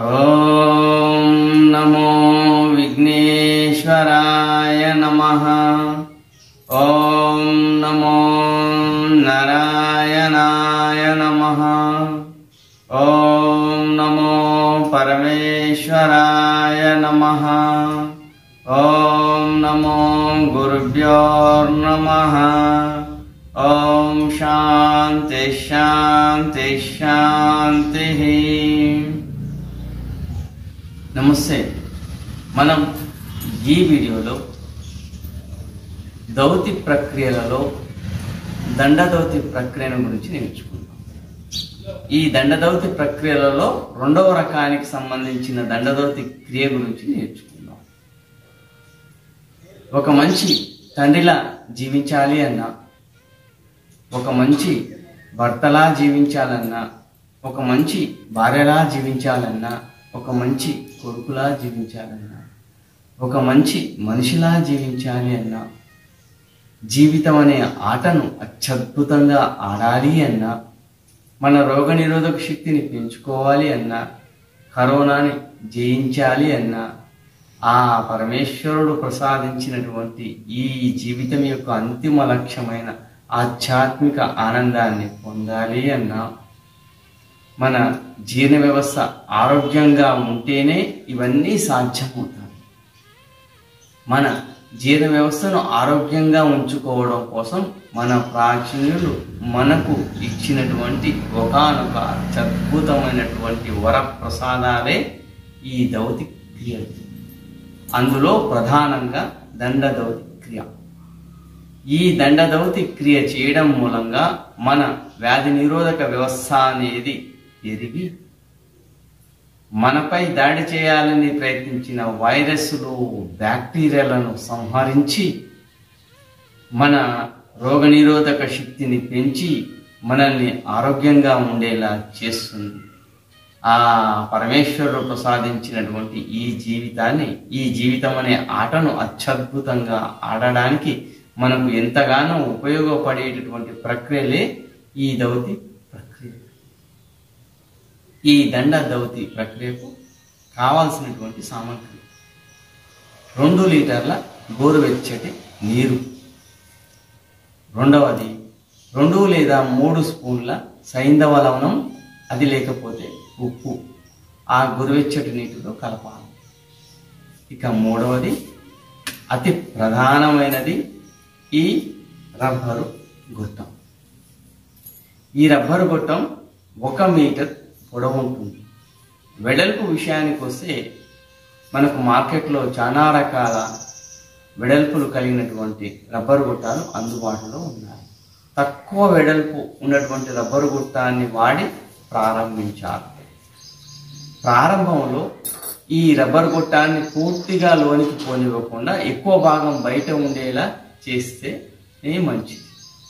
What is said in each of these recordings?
ॐ नमो विघ्नेश्वराय नमः ॐ नमो नारायणाय नमः ॐ नमो परमेश्वराय नमः ॐ नमो गुरुभ्यो नमः ॐ शान्ति शान्ति शान्तिः నమస్తే మనం ఈ వీడియోలో దౌతి ప్రక్రియలలో దండదౌతి ప్రక్రియను గురించి నేర్చుకుందాం ఈ దండదౌతి ప్రక్రియలలో రెండవ రకానికి సంబంధించిన దండదౌతి క్రియ గురించి నేర్చుకుందాం ఒక మంచి తండ్రిలా జీవించాలి అన్నా ఒక మంచి భర్తలా జీవించాలన్నా ఒక మంచి భార్యలా జీవించాలన్నా ఒక మంచి కొడుకులా జీవించాలన్నా ఒక మంచి మనిషిలా జీవించాలి అన్నా జీవితం అనే ఆటను అత్యద్భుతంగా ఆడాలి అన్నా మన రోగనిరోధక శక్తిని పెంచుకోవాలి అన్నా కరోనాని జయించాలి అన్నా ఆ పరమేశ్వరుడు ప్రసాదించినటువంటి ఈ జీవితం యొక్క అంతిమ లక్ష్యమైన ఆధ్యాత్మిక ఆనందాన్ని పొందాలి అన్నా మన జీర్ణ వ్యవస్థ ఆరోగ్యంగా ఉంటేనే ఇవన్నీ సాధ్యమవుతాయి మన జీర్ణ వ్యవస్థను ఆరోగ్యంగా ఉంచుకోవడం కోసం మన ప్రాచీనులు మనకు ఇచ్చినటువంటి ఒకనొక అత్యద్భుతమైనటువంటి వర ప్రసాదాలే ఈ దౌతి క్రియలు అందులో ప్రధానంగా దండదౌతి క్రియ ఈ దండదౌతి క్రియ చేయడం మూలంగా మన వ్యాధి నిరోధక వ్యవస్థ అనేది ఎరిగి మనపై దాడి చేయాలని ప్రయత్నించిన వైరస్లు బ్యాక్టీరియాలను సంహరించి మన రోగనిరోధక శక్తిని పెంచి మనల్ని ఆరోగ్యంగా ఉండేలా చేస్తుంది ఆ పరమేశ్వరుడు ప్రసాదించినటువంటి ఈ జీవితాన్ని ఈ జీవితం అనే ఆటను అత్యద్భుతంగా ఆడడానికి మనకు ఎంతగానో ఉపయోగపడేటటువంటి ప్రక్రియలే ఈ దౌతి ప్రక్రియ ఈ దండ దౌతి ప్రక్రియకు కావాల్సినటువంటి సామగ్రి రెండు లీటర్ల గోరువెచ్చటి నీరు రెండవది రెండు లేదా మూడు స్పూన్ల సైంధవ లవణం అది లేకపోతే ఉప్పు ఆ గురువెచ్చటి నీటిలో కలపాలి ఇక మూడవది అతి ప్రధానమైనది ఈ రబ్బరు గొట్టం ఈ రబ్బరు గొట్టం ఒక మీటర్ పొడవు ఉంటుంది వెడల్పు విషయానికి వస్తే మనకు మార్కెట్లో చాలా రకాల వెడల్పులు కలిగినటువంటి రబ్బరు గుట్టాలు అందుబాటులో ఉన్నాయి తక్కువ వెడల్పు ఉన్నటువంటి రబ్బరు గుట్టాన్ని వాడి ప్రారంభించారు ప్రారంభంలో ఈ రబ్బర్ గొట్టాన్ని పూర్తిగా లోనికి పోనివ్వకుండా ఎక్కువ భాగం బయట ఉండేలా చేస్తే ఏ మంచిది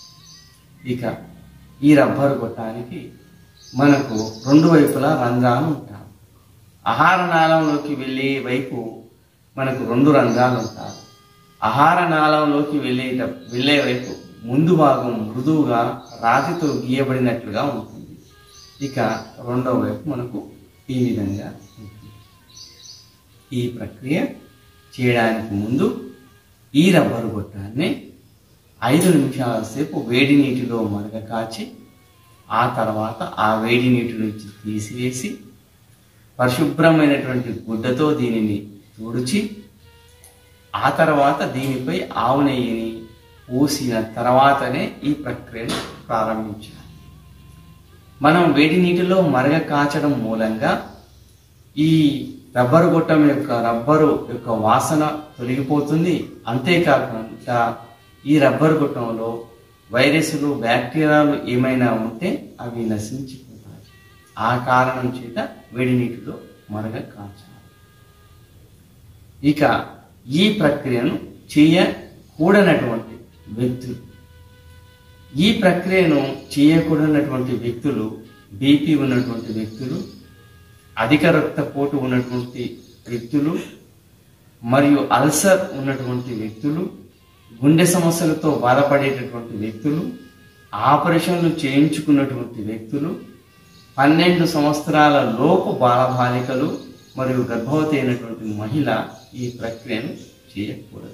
ఇక ఈ రబ్బరు గొట్టానికి మనకు రెండు వైపులా రంధ్రాలు ఉంటాయి ఆహార నాళంలోకి వెళ్ళే వైపు మనకు రెండు రంధ్రాలు ఉంటాయి ఆహార నాళంలోకి వెళ్ళే వెళ్ళే వైపు ముందు భాగం మృదువుగా రాతితో గీయబడినట్లుగా ఉంటుంది ఇక రెండవ వైపు మనకు ఈ విధంగా ఉంటుంది ఈ ప్రక్రియ చేయడానికి ముందు ఈ రబ్బరు గొట్టాన్ని ఐదు నిమిషాల సేపు వేడి నీటిలో మరగ కాచి ఆ తర్వాత ఆ వేడి నీటి నుంచి తీసివేసి పరిశుభ్రమైనటువంటి గుడ్డతో దీనిని తుడిచి ఆ తర్వాత దీనిపై ఆవు నెయ్యిని పూసిన తర్వాతనే ఈ ప్రక్రియను ప్రారంభించాలి మనం వేడి నీటిలో మరగ కాచడం మూలంగా ఈ రబ్బరు గొట్టం యొక్క రబ్బరు యొక్క వాసన తొలగిపోతుంది అంతేకాకుండా ఈ రబ్బరు గొట్టంలో వైరస్లు బ్యాక్టీరియాలు ఏమైనా ఉంటే అవి నశించిపోతాయి ఆ కారణం చేత వేడి నీటిలో మరగ కాచాలి ఇక ఈ ప్రక్రియను చేయకూడనటువంటి వ్యక్తులు ఈ ప్రక్రియను చేయకూడనటువంటి వ్యక్తులు బీపీ ఉన్నటువంటి వ్యక్తులు అధిక రక్తపోటు ఉన్నటువంటి వ్యక్తులు మరియు అల్సర్ ఉన్నటువంటి వ్యక్తులు గుండె సమస్యలతో బాధపడేటటువంటి వ్యక్తులు ఆపరేషన్లు చేయించుకున్నటువంటి వ్యక్తులు పన్నెండు సంవత్సరాల లోపు బాలబాలికలు మరియు గర్భవతి అయినటువంటి మహిళ ఈ ప్రక్రియను చేయకూడదు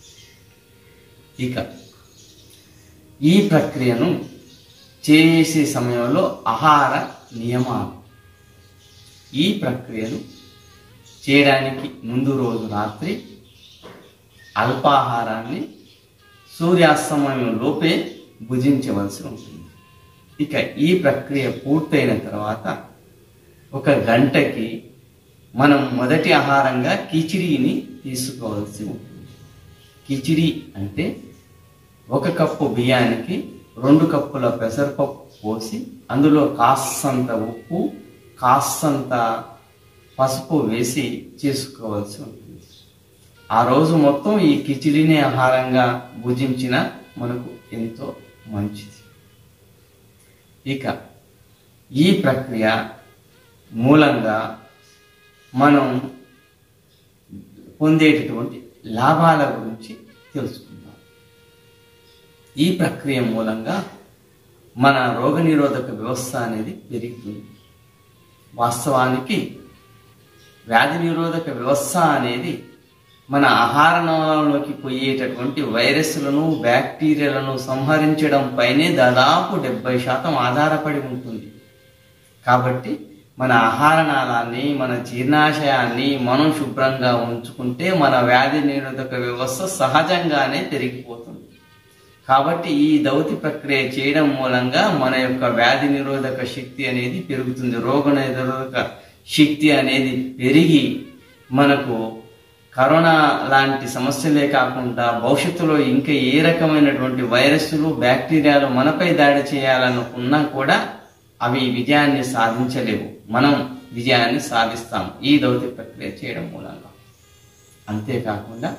ఇక ఈ ప్రక్రియను చేసే సమయంలో ఆహార నియమాలు ఈ ప్రక్రియను చేయడానికి ముందు రోజు రాత్రి అల్పాహారాన్ని సూర్యాస్తమయం లోపే భుజించవలసి ఉంటుంది ఇక ఈ ప్రక్రియ పూర్తయిన తర్వాత ఒక గంటకి మనం మొదటి ఆహారంగా కిచిడీని తీసుకోవాల్సి ఉంటుంది కిచిడి అంటే ఒక కప్పు బియ్యానికి రెండు కప్పుల పెసరపప్పు పోసి అందులో కాస్తంత ఉప్పు కాస్తంత పసుపు వేసి చేసుకోవాల్సి ఉంటుంది ఆ రోజు మొత్తం ఈ కిచిడిని ఆహారంగా భుజించిన మనకు ఎంతో మంచిది ఇక ఈ ప్రక్రియ మూలంగా మనం పొందేటటువంటి లాభాల గురించి తెలుసుకుందాం ఈ ప్రక్రియ మూలంగా మన రోగనిరోధక వ్యవస్థ అనేది పెరుగుతుంది వాస్తవానికి వ్యాధి నిరోధక వ్యవస్థ అనేది మన ఆహార నాళంలోకి పోయేటటువంటి వైరస్లను బ్యాక్టీరియాలను సంహరించడం పైనే దాదాపు డెబ్బై శాతం ఆధారపడి ఉంటుంది కాబట్టి మన ఆహార నాళాన్ని మన జీర్ణాశయాన్ని మనం శుభ్రంగా ఉంచుకుంటే మన వ్యాధి నిరోధక వ్యవస్థ సహజంగానే పెరిగిపోతుంది కాబట్టి ఈ దౌతి ప్రక్రియ చేయడం మూలంగా మన యొక్క వ్యాధి నిరోధక శక్తి అనేది పెరుగుతుంది రోగ నిరోధక శక్తి అనేది పెరిగి మనకు కరోనా లాంటి సమస్యలే కాకుండా భవిష్యత్తులో ఇంకా ఏ రకమైనటువంటి వైరస్లు బ్యాక్టీరియాలు మనపై దాడి చేయాలనుకున్నా కూడా అవి విజయాన్ని సాధించలేవు మనం విజయాన్ని సాధిస్తాం ఈ దౌత్య ప్రక్రియ చేయడం మూలంగా అంతేకాకుండా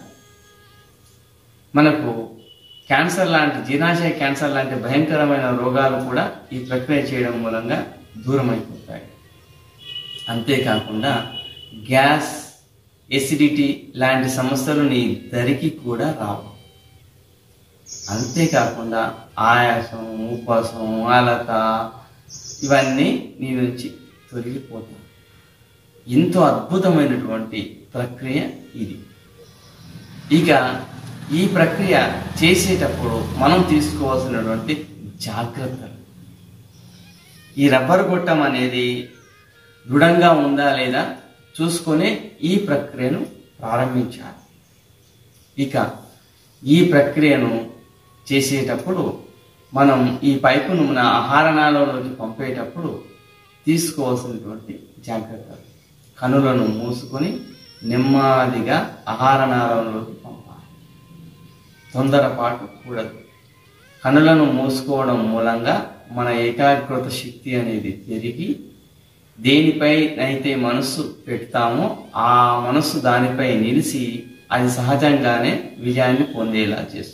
మనకు క్యాన్సర్ లాంటి జీర్ణాశయ క్యాన్సర్ లాంటి భయంకరమైన రోగాలు కూడా ఈ ప్రక్రియ చేయడం మూలంగా దూరమైపోతాయి అంతేకాకుండా గ్యాస్ ఎసిడిటీ లాంటి సమస్యలు నీ దరికి కూడా రావు అంతేకాకుండా ఆయాసం ఉపవాసం అలత ఇవన్నీ నీ నుంచి తొలగిపోతాయి ఎంతో అద్భుతమైనటువంటి ప్రక్రియ ఇది ఇక ఈ ప్రక్రియ చేసేటప్పుడు మనం తీసుకోవాల్సినటువంటి జాగ్రత్తలు ఈ రబ్బర్ గొట్టం అనేది దృఢంగా ఉందా లేదా చూసుకొని ఈ ప్రక్రియను ప్రారంభించాలి ఇక ఈ ప్రక్రియను చేసేటప్పుడు మనం ఈ పైపును మన ఆహార నాళంలోకి పంపేటప్పుడు తీసుకోవాల్సినటువంటి జాగ్రత్తలు కనులను మూసుకొని నెమ్మదిగా ఆహార నాళంలోకి పంపాలి తొందరపాటు కూడదు కనులను మూసుకోవడం మూలంగా మన ఏకాగ్రత శక్తి అనేది పెరిగి దేనిపై అయితే మనస్సు పెడతామో ఆ మనస్సు దానిపై నిలిచి అది సహజంగానే విజయాన్ని పొందేలా చేస్తుంది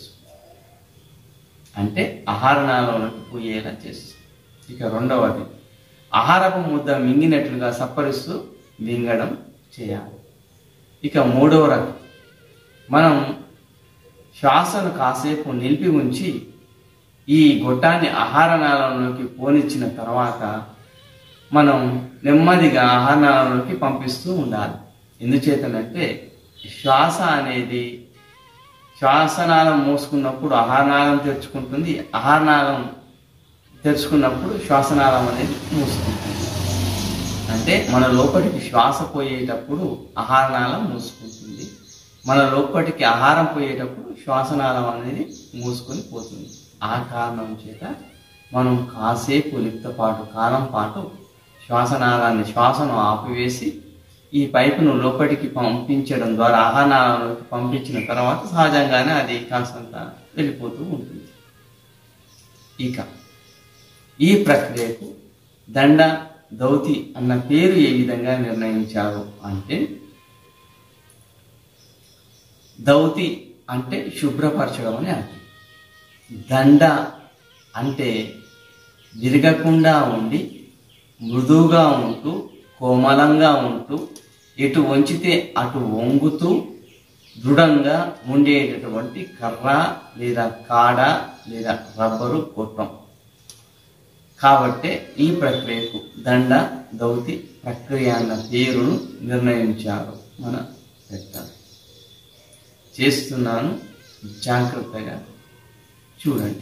అంటే ఆహార నాళంలోకి పోయేలా చేస్తుంది ఇక రెండవది ఆహారపు ముద్ద మింగినట్లుగా సప్పరిస్తూ మింగడం చేయాలి ఇక మూడవ రకం మనం శ్వాసను కాసేపు నిలిపి ఉంచి ఈ గొట్టాన్ని ఆహార నాళంలోకి పోనిచ్చిన తర్వాత మనం నెమ్మదిగా ఆహార నాళంలోకి పంపిస్తూ ఉండాలి ఎందుచేతనంటే శ్వాస అనేది శ్వాసనాళం మూసుకున్నప్పుడు ఆహారనాళం తెరుచుకుంటుంది ఆహారనాళం తెరుచుకున్నప్పుడు శ్వాసనాళం అనేది మూసుకుంటుంది అంటే మన లోపలికి శ్వాస పోయేటప్పుడు ఆహారనాళం మూసుకుంటుంది మన లోపలికి ఆహారం పోయేటప్పుడు శ్వాసనాళం అనేది మూసుకొని పోతుంది ఆ కారణం చేత మనం కాసేపు లిప్తపాటు కాలం పాటు శ్వాసనాళాన్ని శ్వాసను ఆపివేసి ఈ పైపును లోపలికి పంపించడం ద్వారా ఆహారాలకు పంపించిన తర్వాత సహజంగానే అది కాస్తంత వెళ్ళిపోతూ ఉంటుంది ఇక ఈ ప్రక్రియకు దండ దౌతి అన్న పేరు ఏ విధంగా నిర్ణయించారు అంటే దౌతి అంటే శుభ్రపరచడం అని అర్థం దండ అంటే విరగకుండా ఉండి మృదువుగా ఉంటూ కోమలంగా ఉంటూ ఎటు వంచితే అటు వంగుతూ దృఢంగా ఉండేటటువంటి కర్ర లేదా కాడ లేదా రబ్బరు గొట్టం కాబట్టే ఈ ప్రక్రియకు దండ దౌతి ప్రక్రియ అన్న పేరును నిర్ణయించారు మన పెద్దలు చేస్తున్నాను జాగ్రత్తగా చూడండి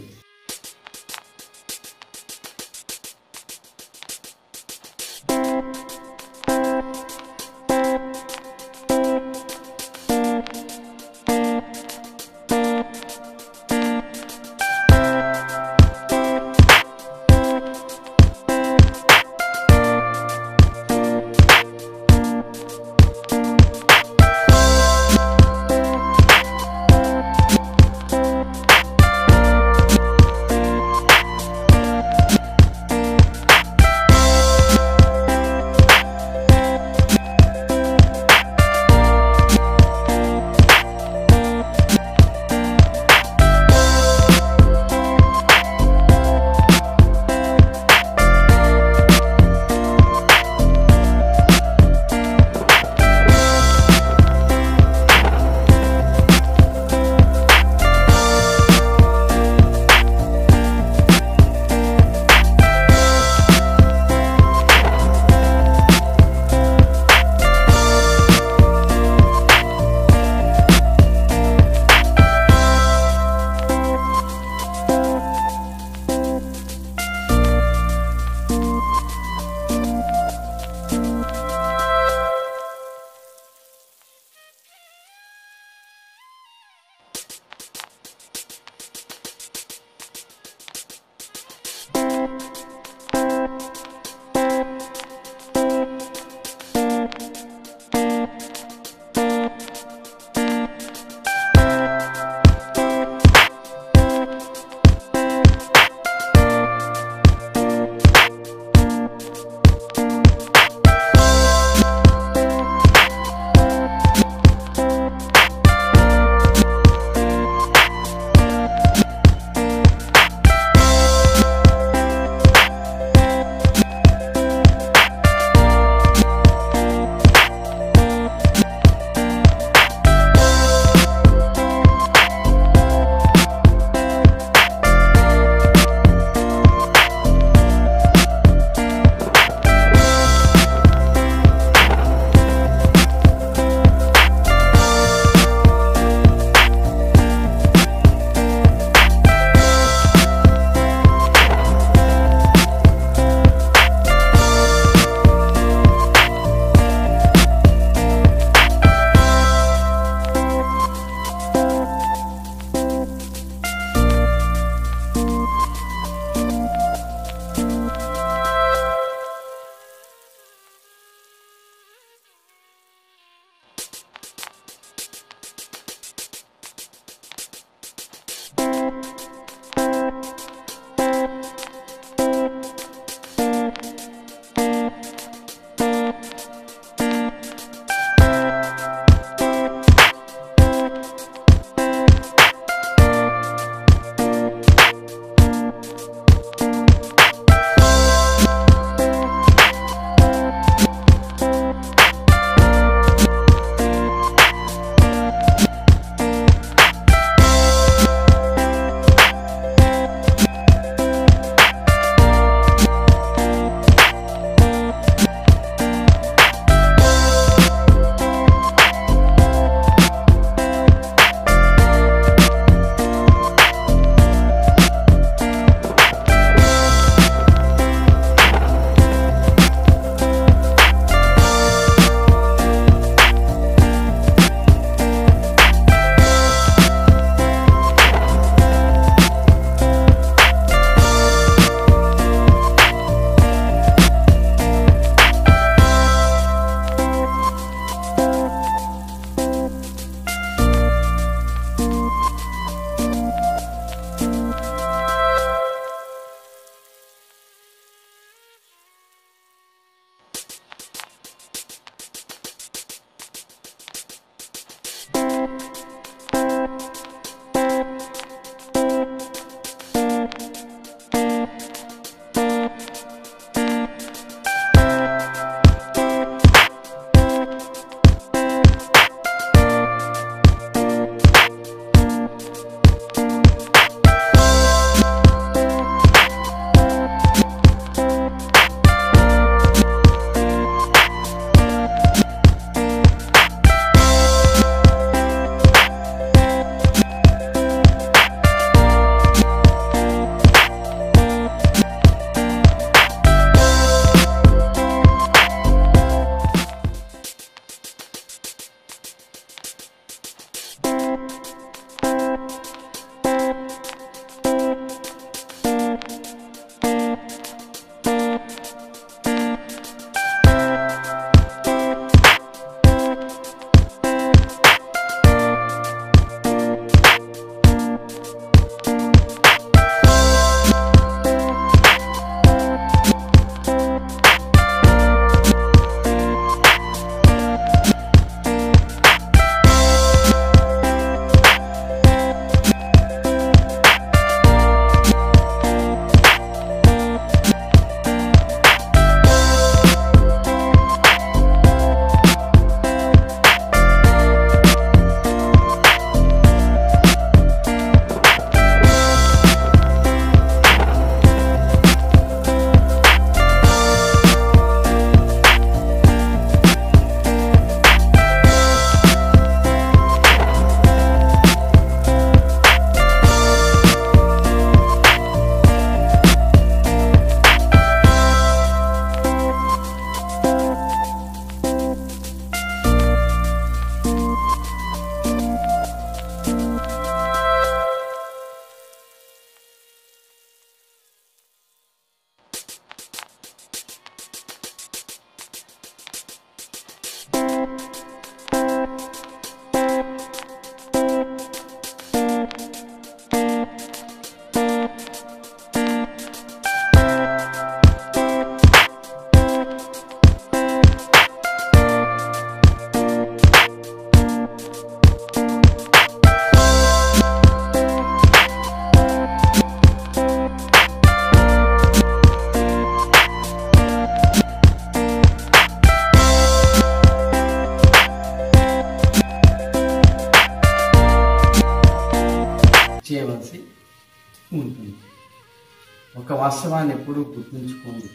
ఒక వాస్తవాన్ని ఎప్పుడూ గుర్తుంచుకోండి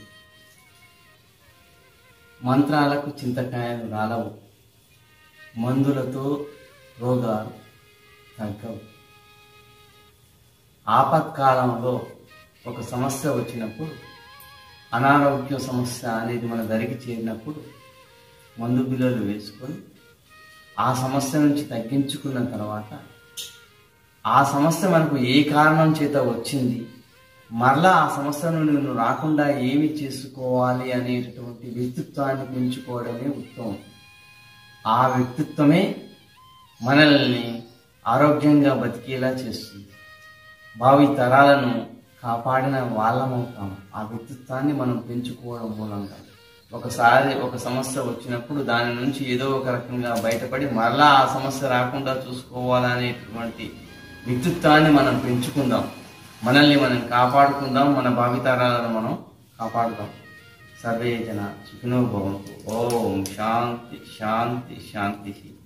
మంత్రాలకు చింతకాయలు రాలవు మందులతో రోగాలు తగ్గవు ఆపత్కాలంలో ఒక సమస్య వచ్చినప్పుడు అనారోగ్య సమస్య అనేది మన దరికి చేరినప్పుడు మందు బిల్లలు వేసుకొని ఆ సమస్య నుంచి తగ్గించుకున్న తర్వాత ఆ సమస్య మనకు ఏ కారణం చేత వచ్చింది మరలా ఆ సమస్య నుండి నువ్వు రాకుండా ఏమి చేసుకోవాలి అనేటటువంటి వ్యక్తిత్వాన్ని పెంచుకోవడమే ఉత్తమం ఆ వ్యక్తిత్వమే మనల్ని ఆరోగ్యంగా బతికేలా చేస్తుంది భావి తరాలను కాపాడిన వాళ్ళమవుతాం ఆ వ్యక్తిత్వాన్ని మనం పెంచుకోవడం మూలంగా ఒకసారి ఒక సమస్య వచ్చినప్పుడు దాని నుంచి ఏదో ఒక రకంగా బయటపడి మరలా ఆ సమస్య రాకుండా చూసుకోవాలనేటువంటి వ్యక్తిత్వాన్ని మనం పెంచుకుందాం మనల్ని మనం కాపాడుకుందాం మన భావితరాలను మనం కాపాడుదాం సర్వే జన సుఖినో భవంతు ఓం శాంతి శాంతి శాంతి